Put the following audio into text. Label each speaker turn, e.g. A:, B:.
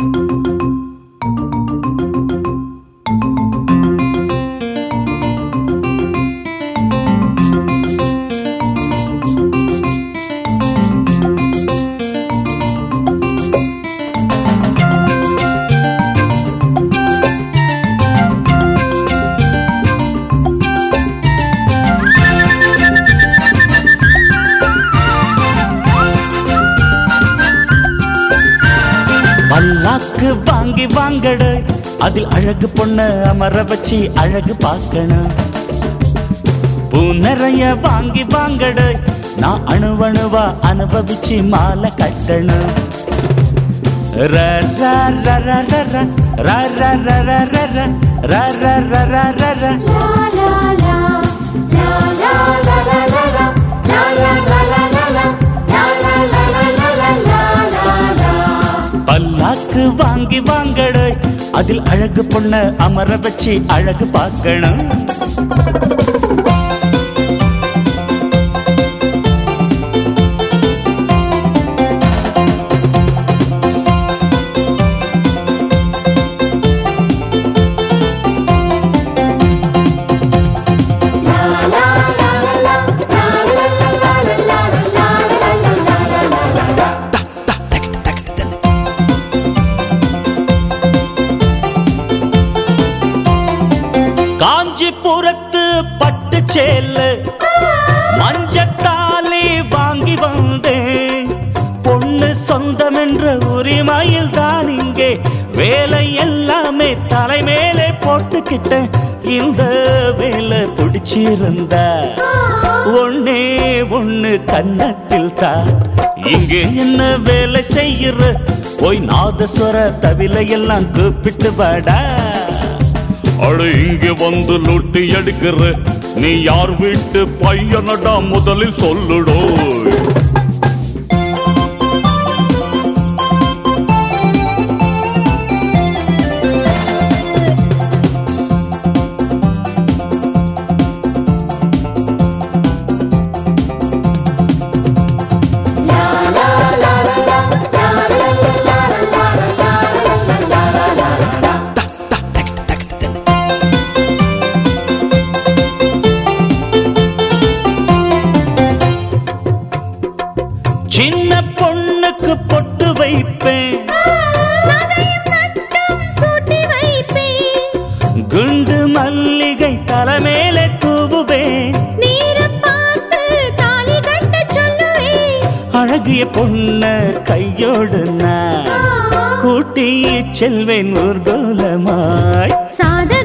A: பல்லாக்கு வாங்கி வாங்கடு அதில் அழகு பொண்ண அமர வச்சு அழகு பார்க்கணும் பூ நிறைய வாங்கி வாங்கடு நான் அணுவணுவா அனுபவிச்சு மாலை கட்டணும் ர ர ர ர ர ர ர ர ர ர ர ர ர ர ர ர ர ர பல்லாக்கு வாங்கி வாங்கடு அதில் அழகு பொண்ண அமர வச்சு அழகு பார்க்கணும் காஞ்சிபுரத்து பட்டு சேலு மஞ்சத்தாலி வாங்கி வந்தேன் பொண்ணு சொந்தம் என்ற உரிமையில் தான் இங்கே வேலை எல்லாமே தலைமேலே போட்டுக்கிட்டேன் இந்த வேலை பிடிச்சிருந்தா ஒண்ணே ஒண்ணு கன்னத்தில் தான் இங்கே என்ன வேலை செய்யற போய் நாதஸ்வர தவில எல்லாம் கூப்பிட்டு வாடா
B: அட இங்க வந்து லொட்டி எடுக்கிற நீ யார் வீட்டு பையனடா முதலில் சொல்லுடோ
A: சின்ன பொண்ணுக்கு பொட்டு வைப்பேன் குண்டு மல்லிகை தலைமேலே தூவுவேன் அழகிய பொண்ண கையோடு நான் கூட்டி செல்வேன் ஊர்கோலமாய்
C: சாதக